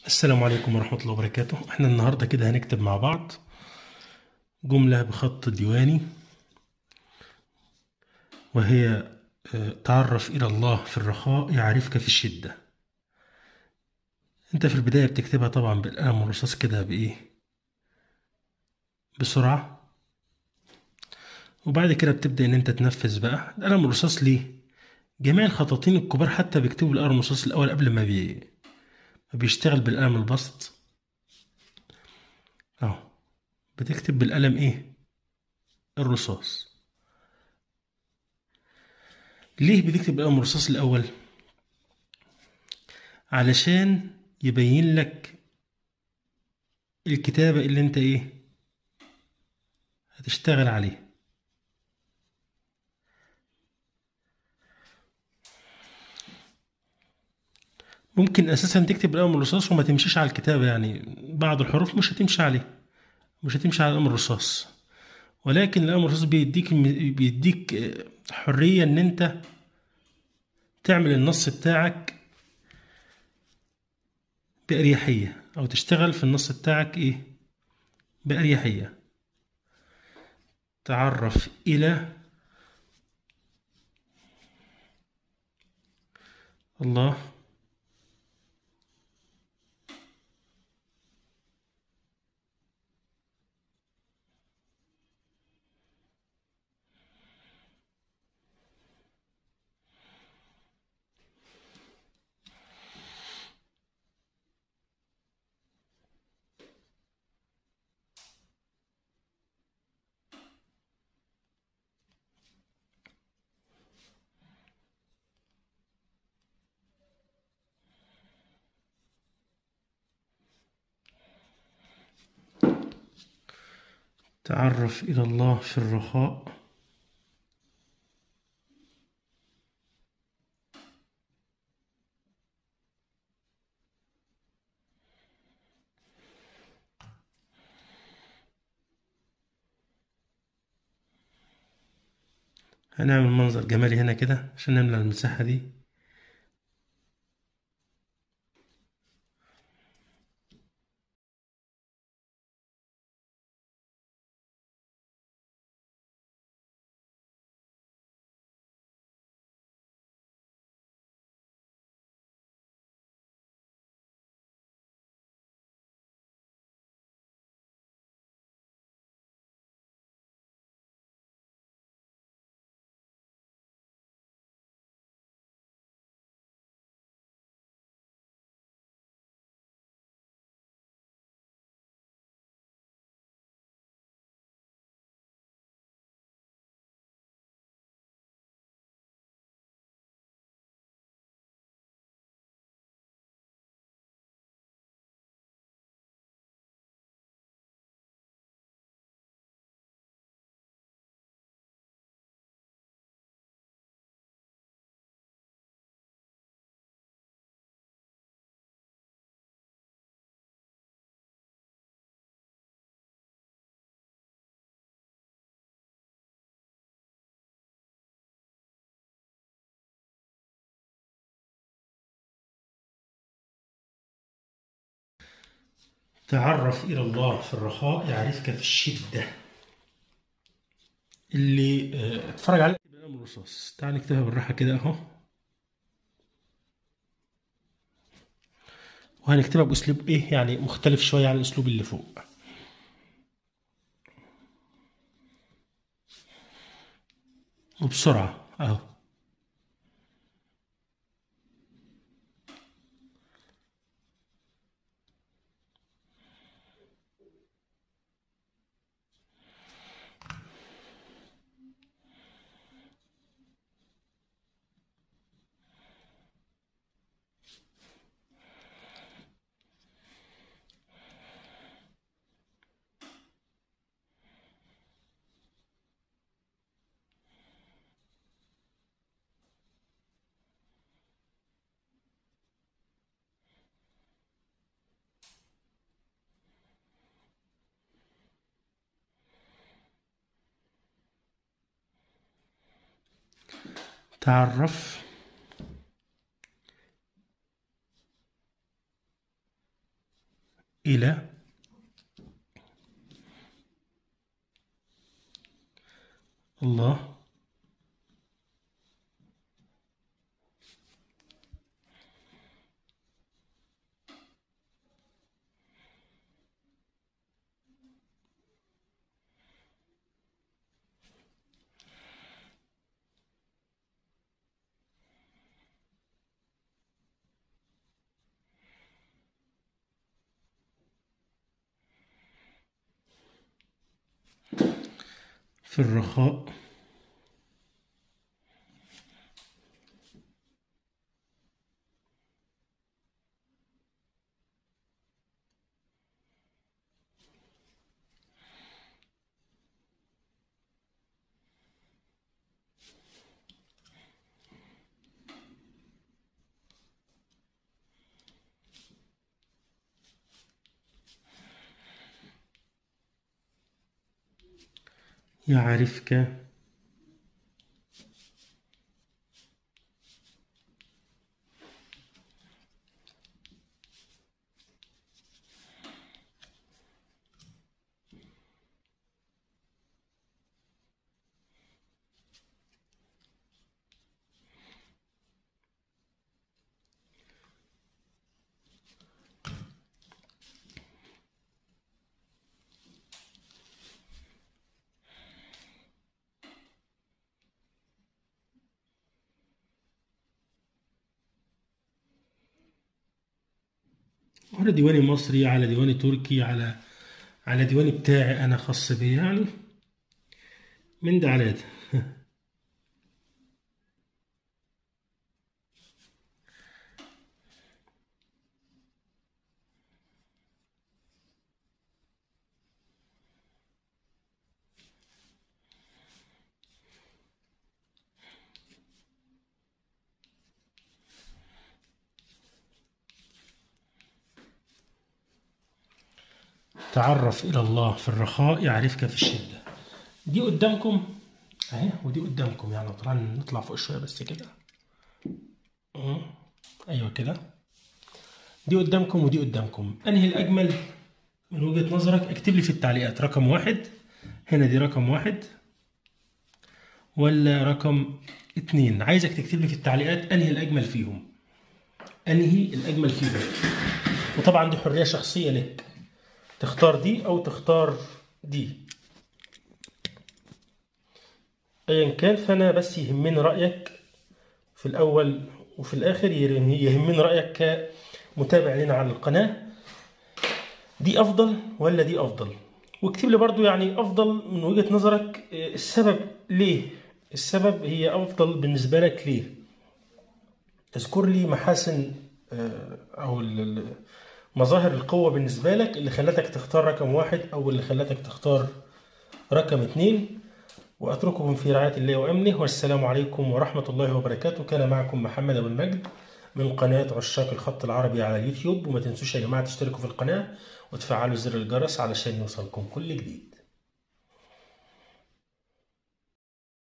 السلام عليكم ورحمة الله وبركاته احنا النهاردة كده هنكتب مع بعض جملة بخط ديواني وهي آه، تعرف إلى الله في الرخاء يعرفك في الشدة انت في البداية بتكتبها طبعا بالقلم والرصاص كده بإيه بسرعة وبعد كده بتبدأ إن أنت تنفذ بقى القلم الرصاص ليه جميع الخطاطين الكبار حتى بيكتبوا بالقلم الرصاص الأول قبل ما بي... ما بيشتغل بالقلم البسط اهو بتكتب بالقلم ايه الرصاص ليه بتكتب بالقلم الرصاص الاول علشان يبين لك الكتابة اللي انت ايه هتشتغل عليه ممكن اساسا تكتب بالقلم الرصاص وما تمشيش على الكتابة يعني بعض الحروف مش هتمشي عليه مش هتمشي على القلم الرصاص ولكن القلم الرصاص بيديك بيديك حرية ان انت تعمل النص بتاعك بأريحية او تشتغل في النص بتاعك ايه بأريحية تعرف إلى الله تعرف إلى الله في الرخاء هنعمل منظر جمالي هنا كده عشان نملى المساحة دي تعرف إلى الله في الرخاء يعرفك في الشدة اللي آه، اتفرج عليه بالقلم الرصاص تعال نكتبها بالراحة كده أهو وهنكتبها بأسلوب إيه يعني مختلف شوية عن الأسلوب اللي فوق وبسرعة أهو تعرف إلى الله في الرخاء يعرفك على ديواني مصري على ديواني تركي على على ديواني بتاعي انا خاص بي يعني من ده على ده تعرف إلى الله في الرخاء يعرفك في الشدة دي قدامكم أهي ودي قدامكم يعني طبعا نطلع فوق شوية بس كده أه. أيوة كده دي قدامكم ودي قدامكم أنهي الأجمل من وجهة نظرك اكتب لي في التعليقات رقم واحد هنا دي رقم واحد ولا رقم اتنين عايزك تكتب لي في التعليقات أنهي الأجمل فيهم أنهي الأجمل فيهم وطبعا دي حرية شخصية لك تختار دي او تختار دي ايا كان فانا بس يهمني رايك في الاول وفي الاخر يهمني رايك كمتابع لنا على القناه دي افضل ولا دي افضل واكتب لي برضو يعني افضل من وجهه نظرك السبب ليه السبب هي افضل بالنسبه لك ليه اذكر لي محاسن او مظاهر القوة بالنسبة لك اللي خلتك تختار رقم واحد أو اللي خلتك تختار رقم اتنين وأترككم في رعاية الله وأمنه والسلام عليكم ورحمة الله وبركاته كان معكم محمد أبو المجد من قناة عشاق الخط العربي على اليوتيوب وما تنسوش يا جماعة تشتركوا في القناة وتفعلوا زر الجرس علشان يوصلكم كل جديد